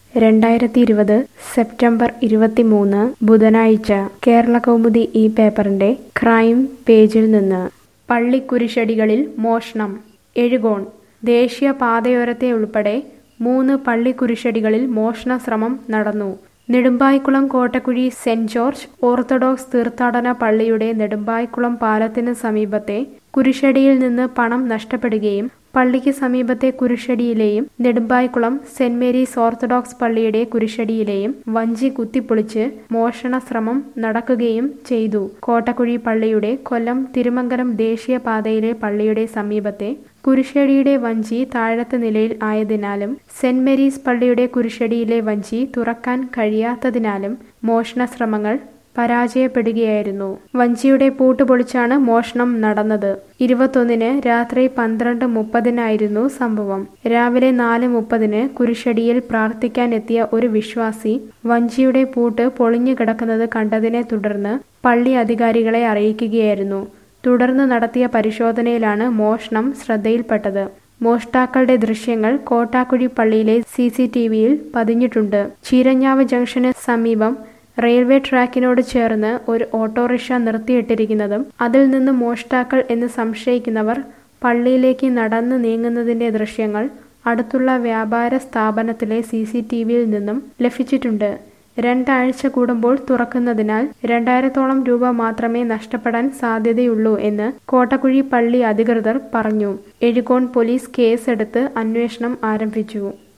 രണ്ടായിരത്തി ഇരുപത് സെപ്റ്റംബർ ഇരുപത്തിമൂന്ന് ബുധനാഴ്ച കേരള കൗമുദി ഈ പേപ്പറിന്റെ ക്രൈം പേജിൽ നിന്ന് പള്ളിക്കുരിശടികളിൽ മോഷണം എഴുകോൺ ദേശീയ പാതയോരത്തെ ഉൾപ്പെടെ മൂന്ന് പള്ളിക്കുരിശടികളിൽ മോഷണ ശ്രമം നടന്നു Nedumbayikulam Kottakuzhi saint George orthodox തീർത്ഥാടന പള്ളിയുടെ നെടുമ്പായിക്കുളം പാലത്തിന് സമീപത്തെ കുരിശടിയിൽ നിന്ന് പണം നഷ്ടപ്പെടുകയും പള്ളിക്ക് സമീപത്തെ കുരിശടിയിലെയും നെടുമ്പായിക്കുളം സെന്റ് മേരീസ് ഓർത്തഡോക്സ് പള്ളിയുടെ കുരിശടിയിലെയും വഞ്ചി കുത്തിപ്പൊളിച്ച് മോഷണ ശ്രമം നടക്കുകയും ചെയ്തു കോട്ടക്കുഴി പള്ളിയുടെ കൊല്ലം തിരുമംഗലം ദേശീയപാതയിലെ പള്ളിയുടെ സമീപത്തെ കുരിശടിയുടെ വഞ്ചി താഴത്തെ നിലയിൽ ആയതിനാലും സെന്റ് മേരീസ് പള്ളിയുടെ കുരിശടിയിലെ വഞ്ചി തുറക്കാൻ കഴിയാത്തതിനാലും മോഷണ ശ്രമങ്ങൾ പരാജയപ്പെടുകയായിരുന്നു വഞ്ചിയുടെ പൂട്ട് പൊളിച്ചാണ് മോഷണം നടന്നത് ഇരുപത്തൊന്നിന് രാത്രി പന്ത്രണ്ട് മുപ്പതിനായിരുന്നു സംഭവം രാവിലെ നാല് മുപ്പതിന് കുരിശടിയിൽ പ്രാർത്ഥിക്കാനെത്തിയ ഒരു വിശ്വാസി വഞ്ചിയുടെ പൂട്ട് പൊളിഞ്ഞു കിടക്കുന്നത് കണ്ടതിനെ തുടർന്ന് പള്ളി അധികാരികളെ അറിയിക്കുകയായിരുന്നു തുടർന്ന് നടത്തിയ പരിശോധനയിലാണ് മോഷണം ശ്രദ്ധയിൽപ്പെട്ടത് മോഷ്ടാക്കളുടെ ദൃശ്യങ്ങൾ കോട്ടാക്കുഴി പള്ളിയിലെ സി സി ടി വിയിൽ പതിഞ്ഞിട്ടുണ്ട് ചീരഞ്ഞാവ് ജംഗ്ഷന് സമീപം റെയിൽവേ ട്രാക്കിനോട് ചേർന്ന് ഒരു ഓട്ടോറിക്ഷ നിർത്തിയിട്ടിരിക്കുന്നതും അതിൽ നിന്ന് മോഷ്ടാക്കൾ എന്ന് സംശയിക്കുന്നവർ പള്ളിയിലേക്ക് നടന്നു നീങ്ങുന്നതിന്റെ ദൃശ്യങ്ങൾ അടുത്തുള്ള വ്യാപാര സ്ഥാപനത്തിലെ സി സി ടി വിയിൽ നിന്നും ലഭിച്ചിട്ടുണ്ട് രണ്ടാഴ്ച കൂടുമ്പോൾ തുറക്കുന്നതിനാൽ രണ്ടായിരത്തോളം രൂപ മാത്രമേ നഷ്ടപ്പെടാൻ സാധ്യതയുള്ളൂ എന്ന് കോട്ടക്കുഴി പള്ളി അധികൃതർ പറഞ്ഞു എഴുകോൺ പോലീസ് കേസെടുത്ത് അന്വേഷണം ആരംഭിച്ചു